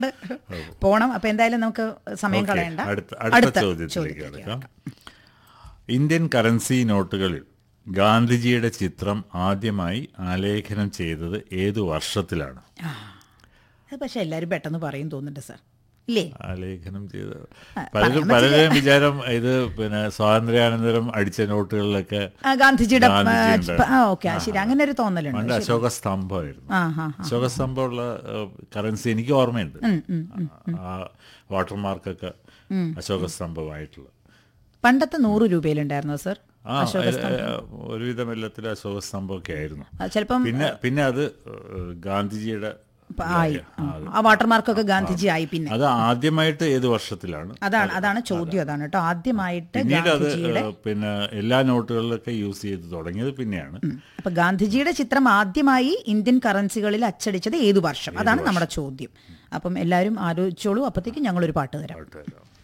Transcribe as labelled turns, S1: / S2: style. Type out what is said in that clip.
S1: പോണം അപ്പൊ എന്തായാലും നമുക്ക് സമയം
S2: ഓക്കേ,
S1: കളയണ്ട
S2: അടുത്ത അടുത്ത ചോദ്യത്തിലേക്ക് കിടക്കാം ഇന്ത്യൻ കറൻസി നോട്ടുകളിൽ ഗാന്ധിജിയുടെ ചിത്രം ആദ്യമായി ആലേഖനം ചെയ്തത് ഏതു വർഷത്തിലാണ്
S1: അത് പക്ഷെ എല്ലാരും പെട്ടെന്ന് പറയും തോന്നുന്നുണ്ട് സാർ ഇല്ലേ
S2: ആലേഖനം ചെയ്ത പലരും പലരുടെയും വിചാരം ഇത് പിന്നെ സ്വാതന്ത്ര്യാനന്തരം അടിച്ച നോട്ടുകളിലൊക്കെ
S1: ആ, ഗാന്ധിജിയുടെ
S2: ഗാന്ധിജിയുടെ.
S1: ആ ഓക്കെ ശരി അങ്ങനെ ഒരു തോന്നലുണ്ട്
S2: പണ്ട് അശോക സ്തംഭമായിരുന്നു
S1: ആ ആ
S2: അശോക സ്തംഭമുള്ള കറൻസി എനിക്ക് ഓർമ്മയുണ്ട് ആ വാട്ടർമാർക്കൊക്കെ അശോക സ്തംഭമായിട്ടുള്ള
S1: പണ്ടത്തെ നൂറ് രൂപയിലുണ്ടായിരുന്നോ സർ
S2: ആ ഏ, ഒരുവിധം എല്ലാത്തിലും അശോക സ്തംഭമൊക്കെ ആയിരുന്നു
S1: ചിലപ്പം
S2: പിന്നെ പിന്നെ അത് ഏഹ്, ഗാന്ധിജിയുടെ
S1: പ- ആയി ആ, ആ വാട്ടർമാർക്കൊക്കെ ഗാന്ധിജി ആയി പിന്നെ
S2: അത് ആദ്യമായിട്ട് ഏത് വർഷത്തിലാണ്
S1: അതാണ് അതാണ് ചോദ്യം അതാണ് കേട്ടോ ആദ്യമായിട്ട്
S2: പിന്നീട് അത്
S1: ഗാന്ധിജിയുടെ
S2: ഏഹ്, പിന്നെ എല്ലാ നോട്ടുകളിലൊക്കെ യൂസ് ചെയ്ത് തുടങ്ങിയത് പിന്നെയാണ്
S1: അപ്പൊ ഗാന്ധിജിയുടെ ചിത്രം ആദ്യമായി ഇന്ത്യൻ കറൻസികളിൽ അച്ചടിച്ചത് ഏതു വർഷം അതാണ് നമ്മുടെ ചോദ്യം അപ്പം എല്ലാവരും ആലോചിച്ചോളൂ അപ്പത്തേക്ക് ഞങ്ങളൊരു പാട്ട് തരാം
S2: പാട്ട് തരാം.